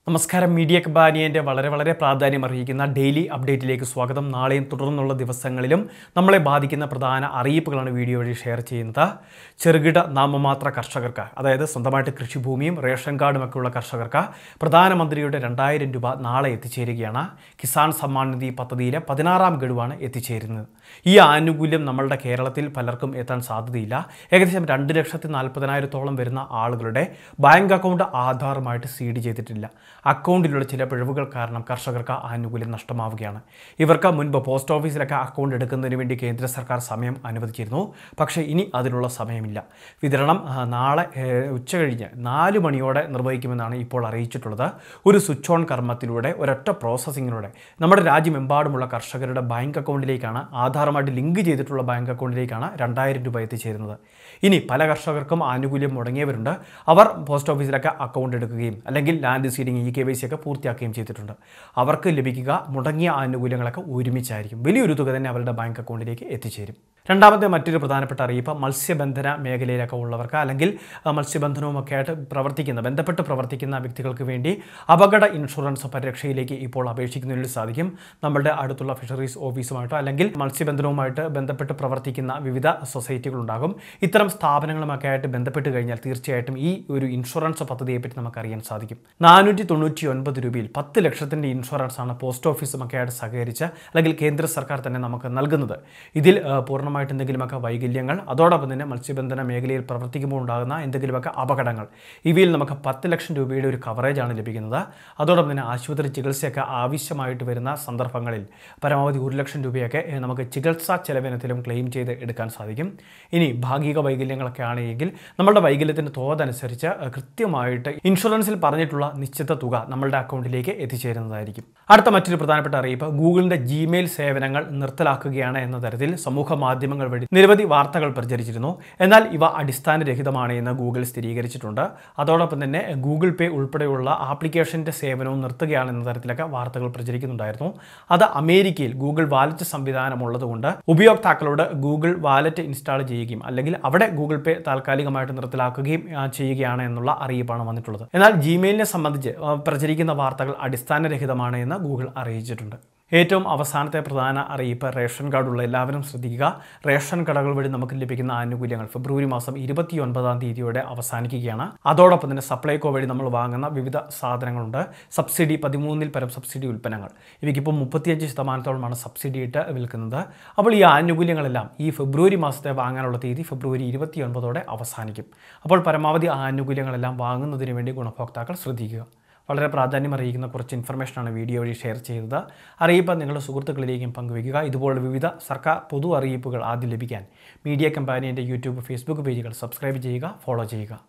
നമസ്കാരം മീഡിയ കമ്പാനിയൻ്റെ വളരെ വളരെ പ്രാധാന്യം അറിയിക്കുന്ന ഡെയിലി അപ്ഡേറ്റിലേക്ക് സ്വാഗതം നാളെയും തുടർന്നുള്ള ദിവസങ്ങളിലും നമ്മളെ ബാധിക്കുന്ന പ്രധാന അറിയിപ്പുകളാണ് വീഡിയോ വഴി ഷെയർ ചെയ്യുന്നത് ചെറുകിട നാമമാത്ര കർഷകർക്ക് അതായത് സ്വന്തമായിട്ട് കൃഷിഭൂമിയും റേഷൻ കാർഡും ഒക്കെ ഉള്ള കർഷകർക്ക് പ്രധാനമന്ത്രിയുടെ രണ്ടായിരം രൂപ നാളെ എത്തിച്ചേരുകയാണ് കിസാൻ സമ്മാൻ നിധി പദ്ധതിയിലെ പതിനാറാം ഗഡുവാണ് എത്തിച്ചേരുന്നത് ഈ ആനുകൂല്യം നമ്മളുടെ കേരളത്തിൽ പലർക്കും എത്താൻ സാധ്യതയില്ല ഏകദേശം രണ്ട് ലക്ഷത്തി നാൽപ്പതിനായിരത്തോളം വരുന്ന ആളുകളുടെ ബാങ്ക് അക്കൗണ്ട് ആധാറുമായിട്ട് സീഡ് ചെയ്തിട്ടില്ല അക്കൗണ്ടിലുള്ള ചില പിഴവുകൾ കാരണം കർഷകർക്ക് ആനുകൂല്യം നഷ്ടമാവുകയാണ് ഇവർക്ക് മുൻപ് പോസ്റ്റ് ഓഫീസിലൊക്കെ അക്കൗണ്ട് എടുക്കുന്നതിന് വേണ്ടി കേന്ദ്ര സർക്കാർ സമയം അനുവദിച്ചിരുന്നു പക്ഷേ ഇനി അതിനുള്ള സമയമില്ല വിതരണം ആ, നാളെ ഏഹ്, ഉച്ചകഴിഞ്ഞ് നാല് മണിയോടെ നിർവഹിക്കുമെന്നാണ് ഇപ്പോൾ അറിയിച്ചിട്ടുള്ളത് ഒരു സ്വിച്ച് ഓൺ കർമ്മത്തിലൂടെ ഒരൊറ്റ പ്രോസസ്സിങ്ങിലൂടെ നമ്മുടെ രാജ്യമെമ്പാടുമുള്ള കർഷകരുടെ ബാങ്ക് അക്കൗണ്ടിലേക്കാണ് ആധാറുമായിട്ട് ലിങ്ക് ചെയ്തിട്ടുള്ള ബാങ്ക് അക്കൗണ്ടിലേക്കാണ് രണ്ടായിരം രൂപ എത്തിച്ചേരുന്നത് ഇനി പല കർഷകർക്കും ആനുകൂല്യം മുടങ്ങിയവരുണ്ട് അവർ പോസ്റ്റ് ഓഫീസിലൊക്കെ അക്കൗണ്ട് എടുക്കുകയും അല്ലെങ്കിൽ land seeding e K Y C ഒക്കെ പൂർത്തിയാക്കുകയും ചെയ്തിട്ടുണ്ട് അവർക്ക് ലഭിക്കുക മുടങ്ങിയ ആനുകൂല്യങ്ങളൊക്കെ ഒരുമിച്ചായിരിക്കും വലിയൊരു തുക തന്നെ അവരുടെ ബാങ്ക് അക്കൗണ്ടിലേക്ക് എത്തിച്ചേരും രണ്ടാമത്തെ മറ്റൊരു പ്രധാനപ്പെട്ട അറിയിപ്പ് മത്സ്യബന്ധന മേഖലയിലൊക്കെ ഉള്ളവർക്ക് അല്ലെങ്കിൽ ആ, മത്സ്യബന്ധനവുമൊക്കെ ആയിട്ട് പ്രവർത്തിക്കുന്ന ബന്ധപ്പെട്ട് പ്രവർത്തിക്കുന്ന വ്യക്തികൾക്ക് വേണ്ടി അപകട ഇൻഷുറൻസ് പരിരക്ഷയിലേക്ക് ഇപ്പോൾ അപേക്ഷിക്കുന്നതിന് സാധിക്കും നമ്മളുടെ അടുത്തുള്ള ഫിഷറീസ് ഓഫീസുമായിട്ടോ അല്ലെങ്കിൽ മത്സ്യബന്ധനവുമായിട്ട് ബന്ധപ്പെട്ട് പ്രവർത്തിക്കുന്ന വിവിധ സൊസൈറ്റികളുണ്ടാകും ഇത്തരം സ്ഥാപനങ്ങളുമൊക്കെ ആയിട്ട് ബന്ധപ്പെട്ട് കഴിഞ്ഞാൽ തീർച്ചയായിട്ടും ഈ ഒരു ഇൻഷുറൻസ് പദ്ധതിയെപ്പറ്റി നമുക്കറിയാൻ സാധിക്കും നാനൂറ്റി തൊണ്ണൂറ്റി ഒൻപത് രൂപയിൽ പത്ത് ലക്ഷത്തിൻ്റെ ഇൻഷുറൻസ് ആണ് പോസ്റ്റ് ഓഫീസുമൊക്കെ ആയിട്ട് സഹകരിച്ച് അല്ലെങ്കിൽ കേന്ദ്ര സർക്കാർ തന്നെ നമുക്ക് നൽകുന്നത് ഇതിൽ ആ, പൂർണ്ണമായിട്ട് എന്തെങ്കിലുമൊക്കെ വൈകല്യങ്ങൾ അതോടൊപ്പം തന്നെ മത്സ്യബന്ധന മേഖലയിൽ പ്രവർത്തിക്കുമ്പോൾ ഉണ്ടാകുന്ന എന്തെങ്കിലുമൊക്കെ അപകടങ്ങൾ ഇവയിൽ നമുക്ക് പത്ത് ലക്ഷം രൂപയുടെ ഒരു കവറേജാണ് ലഭിക്കുന്നത് അതോടൊപ്പം തന്നെ ആശുപത്രി ചികിത്സയൊക്കെ ആവശ്യമായിട്ട് വരുന്ന സന്ദർഭങ്ങളിൽ പരമാവധി ഒരു ലക്ഷം രൂപയൊക്കെ ഏ, നമുക്ക് ചികിത്സാ ചെലവിനത്തിലും ക്ലെയിം ചെയ്ത് എടുക്കാൻ സാധിക്കും ഇനി ഭാഗിക വൈകല്യങ്ങളൊക്കെ ആണെങ്കിൽ നമ്മളുടെ വൈകല്യത്തിൻ്റെ തോതനുസരിച്ച് ഏ, കൃത്യമായിട്ട് ഇൻഷുറൻസിൽ പറഞ്ഞിട്ടുള്ള നിശ്ചിത തുക നമ്മളുടെ അക്കൗണ്ടിലേക്ക് എത്തിച്ചേരുന്നതായിരിക്കും അടുത്ത മറ്റൊരു പ്രധാനപ്പെട്ട അറിയിപ്പ് ഗൂഗിളിൻ്റെ ജിമെയിൽ സേവനങ്ങൾ നിർത്തലാക്കുകയാണ് എന്ന തരത്തിൽ സമൂഹ മാധ്യമങ്ങൾ വഴി നിരവധി വാർത്തകൾ പ്രചരിച്ചിരുന്നു എന്നാൽ ഇവ അടിസ്ഥാനരഹിതമാണ് എന്ന് ഗൂഗിൾ സ്ഥിരീകരിച്ചിട്ടുണ്ട് അതോടൊപ്പം തന്നെ ഗൂഗിൾ പേ ഉൾപ്പെടെയുള്ള ആപ്ലിക്കേഷൻ്റെ സേവനവും നിർത്തുകയാണ് എന്ന തരത്തിലൊക്കെ വാർത്തകൾ പ്രചരിക്കുന്നുണ്ടായിരുന്നു അത് അമേരിക്കയിൽ ഗൂഗിൾ വാലറ്റ് സംവിധാനം ഉള്ളതുകൊണ്ട് ഉപയോക്താക്കളോട് ഗൂഗിൾ വാലറ്റ് ഇൻസ്റ്റാൾ ചെയ്യുകയും അല്ലെങ്കിൽ അവിടെ ഗൂഗിൾ പേ താൽക്കാലികമായിട്ട് നിർത്തലാക്കുകയും ആ, ചെയ്യുകയാണ് എന്നുള്ള അറിയിപ്പാണ് വന്നിട്ടുള്ളത് എന്നാൽ ജിമെയിലിനെ സംബന്ധിച്ച് ആ, പ്രചരിക്കുന്ന വാർത്തകൾ അടിസ്ഥാനരഹിതമാണ് എന്ന് ഗൂഗിൾ അറിയിച്ചിട്ടുണ്ട് ഏറ്റവും അവസാനത്തെ പ്രധാന അറിയിപ്പ് റേഷൻ കാർഡുള്ള എല്ലാവരും ശ്രദ്ധിക്കുക റേഷൻ കടകൾ വഴി നമുക്ക് ലഭിക്കുന്ന ആനുകൂല്യങ്ങൾ ഫെബ്രുവരി മാസം ഇരുപത്തി ഒൻപതാം തീയതിയോടെ അവസാനിക്കുകയാണ് അതോടൊപ്പം തന്നെ സപ്ലൈകോ വഴി നമ്മൾ വാങ്ങുന്ന വിവിധ സാധനങ്ങളുണ്ട് സബ്സിഡി പതിമൂന്നിൽ പരം സബ്സിഡി ഉൽപ്പന്നങ്ങൾ ഇവയ്ക്കിപ്പോൾ മുപ്പത്തിയഞ്ച് ശതമാനത്തോളമാണ് സബ്സിഡി ഇട്ട് വിൽക്കുന്നത് അപ്പോൾ ഈ ആനുകൂല്യങ്ങളെല്ലാം ഈ ഫെബ്രുവരി മാസത്തെ വാങ്ങാനുള്ള തീയതി ഫെബ്രുവരി ഇരുപത്തി ഒൻപതോടെ അവസാനിക്കും അപ്പോൾ പരമാവധി ആ ആനുകൂല്യങ്ങളെല്ലാം വാങ്ങുന്നതിന് വേണ്ടി ഗുണഭോക്താക്കൾ ശ്രദ്ധിക്കുക വളരെ പ്രാധാന്യം അറിയിക്കുന്ന കുറച്ച് ഇൻഫർമേഷനാണ് വീഡിയോ വഴി ഷെയർ ചെയ്തത് അറിയിപ്പ് നിങ്ങളുടെ സുഹൃത്തുക്കളിലേക്കും പങ്കുവയ്ക്കുക ഇതുപോലുള്ള വിവിധ സർക്കാർ പൊതു അറിയിപ്പുകൾ ആദ്യം ലഭിക്കാൻ മീഡിയ കമ്പാനിയുടെ യൂട്യൂബ് ഫേസ്ബുക്ക് പേജുകൾ സബ്സ്ക്രൈബ് ചെയ്യുക ഫോളോ ചെയ്യുക